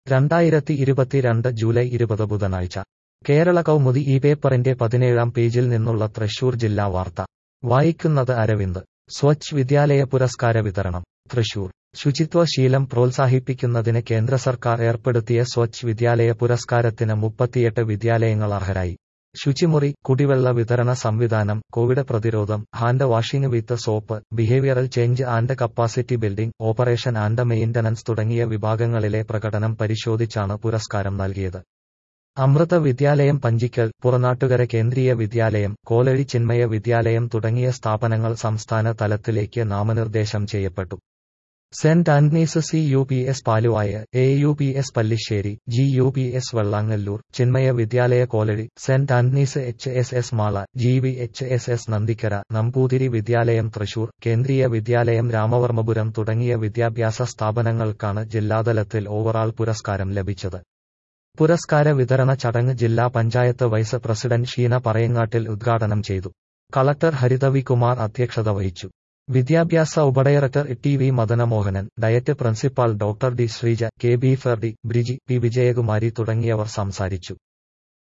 രണ്ടായിരത്തി ഇരുപത്തിരണ്ട് ജൂലൈ ഇരുപത് ബുധനാഴ്ച കേരള കൗമുദി ഈ പേപ്പറിന്റെ പതിനേഴാം പേജിൽ നിന്നുള്ള തൃശൂർ ജില്ലാ വാർത്ത വായിക്കുന്നത് അരവിന്ദ് സ്വച്ഛ് വിദ്യാലയ പുരസ്കാര വിതരണം തൃശൂർ ശുചിത്വ ശീലം പ്രോത്സാഹിപ്പിക്കുന്നതിന് കേന്ദ്ര സർക്കാർ ഏർപ്പെടുത്തിയ സ്വച്ഛ് വിദ്യാലയ പുരസ്കാരത്തിന് മുപ്പത്തിയെട്ട് വിദ്യാലയങ്ങൾ അർഹരായി ശുചിമുറി കുടിവെള്ള വിതരണ സംവിധാനം കോവിഡ് പ്രതിരോധം hand washing with soap behavioural change and capacity building operation and maintenance തുടങ്ങിയ വിഭാഗങ്ങളിലെ പ്രകടനം പരിശോധിച്ചാണ് പുരസ്കാരം നൽകിയത് അമൃത വിദ്യാലയം പഞ്ചിക്കൽ പുറനാട്ടുകര കേന്ദ്രീയ വിദ്യാലയം കോലഴി ചിന്മയ വിദ്യാലയം തുടങ്ങിയ സ്ഥാപനങ്ങൾ സംസ്ഥാന തലത്തിലേക്ക് നാമനിർദ്ദേശം ചെയ്യപ്പെട്ടു saint Antony's C U P S Paluvaya A U P S Pallissery G U P S Vellangallur Chinmaya Vidyalaya Kolazhi saint Antony's H S S Mala G V H S S Nandikkara Namboothiri Vidyalayam Thrissur കേന്ദ്രീയ വിദ്യാലയം രാമവർമ്മപുരം തുടങ്ങിയ വിദ്യാഭ്യാസ സ്ഥാപനങ്ങൾക്കാണ് ജില്ലാതലത്തിൽ ഓവറാൾ പുരസ്കാരം ലഭിച്ചത് പുരസ്കാര വിതരണ ചടങ്ങ് ജില്ലാ പഞ്ചായത്ത് വൈസ് പ്രസിഡന്റ് ഷീന പറയങ്ങാട്ടിൽ ഉദ്ഘാടനം ചെയ്തു കളക്ടർ ഹരിതവി കുമാർ അധ്യക്ഷത വഹിച്ചു വിദ്യാഭ്യാസ ഉപഡയറക്ടർ T V Madanamohanan DIET principal doctor D Sreeja K B Ferdi Briji P Vijayakumari തുടങ്ങിയവർ സംസാരിച്ചു